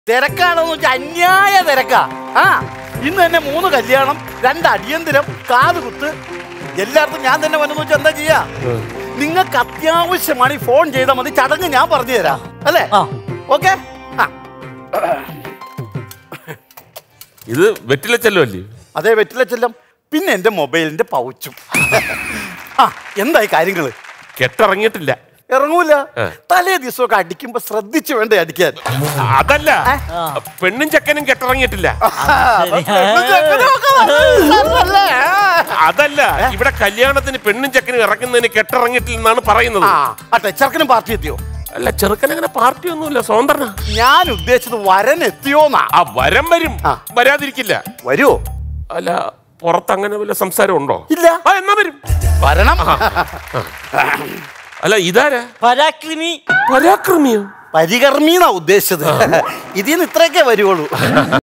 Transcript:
തിരക്കാണെന്ന് വെച്ചാൽ അന്യായ തിരക്കാ ആ ഇന്ന് തന്നെ മൂന്ന് കല്യാണം രണ്ട് അടിയന്തരം കാതുകുത്ത് എല്ലായിടത്തും ഞാൻ തന്നെ വന്നെന്ന് വെച്ചാൽ എന്താ ചെയ്യാ നിങ്ങൾക്ക് അത്യാവശ്യമാണ് ഈ ഫോൺ ചെയ്താൽ മതി ചടങ്ങ് ഞാൻ പറഞ്ഞു തരാം അല്ലേ ആ. ഓക്കെ ആ ഇത് വെറ്റില ചെല്ലുമല്ലേ അതേ വെറ്റില ചെല്ലം പിന്നെ എന്റെ മൊബൈലിന്റെ പൗച്ചും ആ എന്തായി കാര്യങ്ങള് കെട്ടിറങ്ങിയിട്ടില്ല ഇറങ്ങൂല ഏ. തലേ ദിവസമൊക്കെ അടിക്കുമ്പോ ശ്രദ്ധിച്ചു വേണ്ടേ അടിക്കാൻ അതല്ല പെണ്ണും ചെക്കനും കെട്ടിറങ്ങിയിട്ടില്ല സാറല്ലേ? അതല്ല ഇവിടെ കല്യാണത്തിന് പെണ്ണും ചെക്കനും ഇറക്കുന്നതിന് കെട്ടിറങ്ങിയിട്ടില്ലെന്നാണ് പറയുന്നത് ആ ആട്ടെ ചെറുക്കനും പാർട്ടി എത്തിയോ അല്ല ചെറുക്കനങ്ങനെ പാർട്ടി ഒന്നുമില്ല സ്വതന്ത്രന ഞാൻ ഉദ്ദേശിച്ചത് വരൻ എത്തിയോന്നാ ആ വരം വരും ആ. വരാതിരിക്കില്ല വരുവോ അല്ല പുറത്ത് അങ്ങനെ വല്ല സംസാരം ഉണ്ടോ ഇല്ല ആ എന്നാ വരും വരണം അല്ല ഇതാരാ പരാക്രമി പരാക്രമിയോ പരികർമ്മീന്നാ ഉദ്ദേശിച്ചത് ഇതിൽ നിന്ന് ഇത്രയൊക്കെ വരുവുള്ളൂ